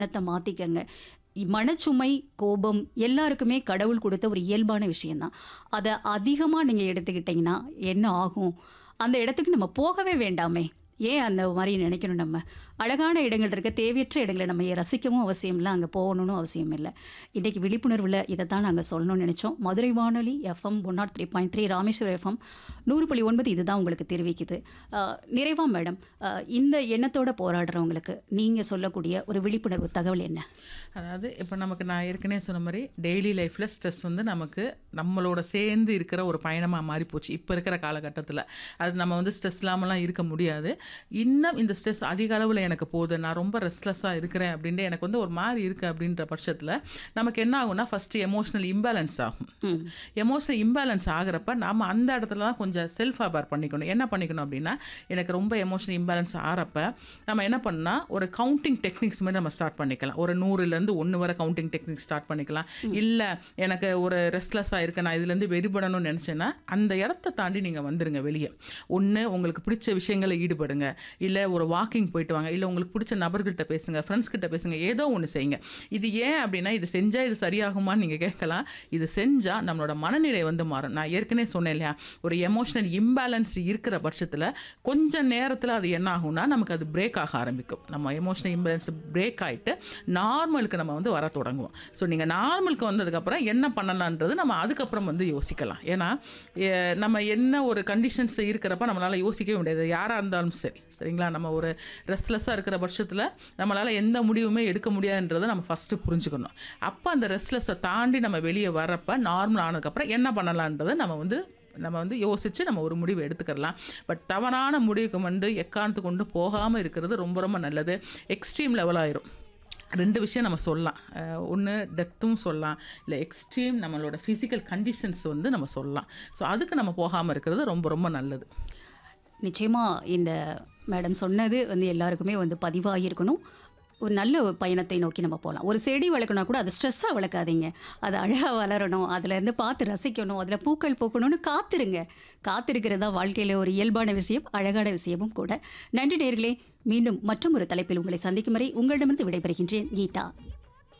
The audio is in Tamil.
எண்ணத்தை மாற்றிக்கங்க மனச்சுமை கோபம் எல்லாருக்குமே கடவுள் கொடுத்த ஒரு இயல்பான விஷயம்தான் அதை அதிகமாக நீங்கள் எடுத்துக்கிட்டிங்கன்னா என்ன ஆகும் அந்த இடத்துக்கு நம்ம போகவே வேண்டாமே ஏன் அந்த மாதிரி நினைக்கணும் நம்ம அழகான இடங்கள் இருக்க தேவையற்ற இடங்களை நம்ம ரசிக்கவும் அவசியம் இல்லை அங்கே போகணும்னு அவசியம் இல்லை இன்றைக்கி விழிப்புணர்வில் இதை தான் நாங்கள் சொல்லணும்னு நினச்சோம் மதுரை வானொலி FM one not three point three Rameswaram FM நூறு புள்ளி ஒன்பது இதுதான் உங்களுக்கு தெரிவிக்குது ஆஹ் நிறைவா மேடம் ஆஹ் இந்த எண்ணத்தோட போராடுறவங்களுக்கு நீங்கள் சொல்லக்கூடிய ஒரு விழிப்புணர்வு தகவல் என்ன அதாவது இப்போ நமக்கு நான் ஏற்கனவே சொன்ன மாதிரி டெய்லி லைஃப்பில் ஸ்ட்ரெஸ் வந்து நமக்கு நம்மளோட சேர்ந்து இருக்கிற ஒரு பயணமாக மாறி போச்சு இப்போ இருக்கிற காலகட்டத்தில் அது நம்ம வந்து ஸ்ட்ரெஸ் இல்லாமலாம் இருக்க முடியாது இன்னும் இந்த ஸ்ட்ரெஸ் அதிக அளவில் எனக்கு போகுது நான் ரொம்ப ரெஸ்ட்லெஸ்ஸாக இருக்கிறேன் அப்படின்ட்டு எனக்கு வந்து ஒரு மாதிரி இருக்குது அப்படின்ற பட்சத்தில் நமக்கு என்ன ஆகும்னா ஃபஸ்ட்டு எமோஷனல் இம்பேலன்ஸ் ஆகும் ம் எமோஷனல் இம்பேலன்ஸ் ஆகிறப்ப நம்ம அந்த இடத்துல தான் கொஞ்சம் செல்ஃப் அவேர் பண்ணிக்கணும் என்ன பண்ணிக்கணும் அப்படின்னா எனக்கு ரொம்ப எமோஷனல் இம்பேலன்ஸ் ஆகிறப்ப நம்ம என்ன பண்ணால் ஒரு கவுண்டிங் டெக்னிக்ஸ் மாதிரி நம்ம ஸ்டார்ட் பண்ணிக்கலாம் ஒரு நூறுலேருந்து ஒன்று வரை கவுண்டிங் டெக்னிக்ஸ் ஸ்டார்ட் பண்ணிக்கலாம் இல்லை எனக்கு ஒரு ரெஸ்ட்லெஸ்ஸாக இருக்கு நான் இதுலேருந்து வெறுபடணும்னு நினச்சேன்னா அந்த இடத்த தாண்டி நீங்கள் வந்துடுங்க வெளியே ஒன்று உங்களுக்கு பிடிச்ச விஷயங்களை ஈடுபடுங்க இல்லை ஒரு வாக்கிங் போயிட்டு வாங்க இல்லை உங்களுக்கு பிடிச்ச நபர்கிட்ட பேசுங்க ஃப்ரெண்ட்ஸ் கிட்ட பேசுங்க ஏதோ ஒன்று செய்யுங்க இது ஏன் அப்படின்னா இது செஞ்சால் இது சரியாகுமான்னு நீங்கள் கேட்கலாம் இது செஞ்சால் நம்மளோட மனநிலை வந்து மாறும் நான் ஏற்கனவே சொன்னேன் இல்லையா ஒரு எமோஷனல் இம்பேலன்ஸ் இருக்கிற பட்சத்தில் கொஞ்ச நேரத்தில் அது என்ன ஆகும்னா நமக்கு அது பிரேக் ஆக ஆரம்பிக்கும் நம்ம எமோஷனல் இம்பேலன்ஸ் பிரேக் ஆகிட்டு நார்மலுக்கு நம்ம வந்து வர தொடங்குவோம் ஸோ நீங்கள் நார்மலுக்கு வந்ததுக்கப்புறம் என்ன பண்ணலான்றது நம்ம அதுக்கப்புறம் வந்து யோசிக்கலாம் ஏன்னா எ- நம்ம என்ன ஒரு கண்டிஷன்ஸ் இருக்கிறப்ப நம்மளால் யோசிக்கவே முடியாது யாராக இருந்தாலும் சரி சரிங்களா நம்ம ஒரு ரெஸ்ட்லெஸ்ஸாக இருக்கிற பட்சத்தில் நம்மளால் எந்த முடிவுமே எடுக்க முடியாதுன்றதை நம்ம ஃபஸ்ட்டு புரிஞ்சுக்கணும் அப்போ அந்த ரெஸ்ட்லெஸ்ஸை தாண்டி நம்ம வெளியே வர்றப்ப நார்மல் ஆனதுக்கப்புறம் என்ன பண்ணலான்றதை நம்ம வந்து நம்ம வந்து யோசித்து நம்ம ஒரு முடிவு எடுத்துக்கலாம் பட் தவறான முடிவுக்கு வந்து எக்காரணத்து கொண்டு போகாமல் இருக்கிறது ரொம்ப ரொம்ப நல்லது எக்ஸ்ட்ரீம் லெவலாயிரும் ரெண்டு விஷயம் நம்ம சொல்லலாம் ஒன்று டெத்தும் சொல்லலாம் இல்லை எக்ஸ்ட்ரீம் நம்மளோட ஃபிசிக்கல் கண்டிஷன்ஸ் வந்து நம்ம சொல்லலாம் ஸோ அதுக்கு நம்ம போகாமல் இருக்கிறது ரொம்ப ரொம்ப நல்லது நிச்சயமா இந்த மேடம் சொன்னது வந்து எல்லாருக்குமே வந்து பதிவாகியிருக்கணும் ஒரு நல்ல ஒரு பயணத்தை நோக்கி நம்ம போகலாம் ஒரு செடி வளர்க்கணும் கூட அது ஸ்ட்ரெஸ்ஸாக வளர்க்காதீங்க அது அழகாக வளரணும் அதுலேருந்து பார்த்து ரசிக்கணும் அதில் பூக்கள் பூக்கணும்னு காத்திருங்க காத்திருக்கிறது தான் வாழ்க்கையில் ஒரு இயல்பான விஷயம் அழகான விஷயமும் கூட நன்றி நேர்களே மீண்டும் மற்றும் ஒரு தலைப்பில் உங்களை சந்திக்கும் வரை உங்களிடமிருந்து விடைபெறுகின்றேன் கீதா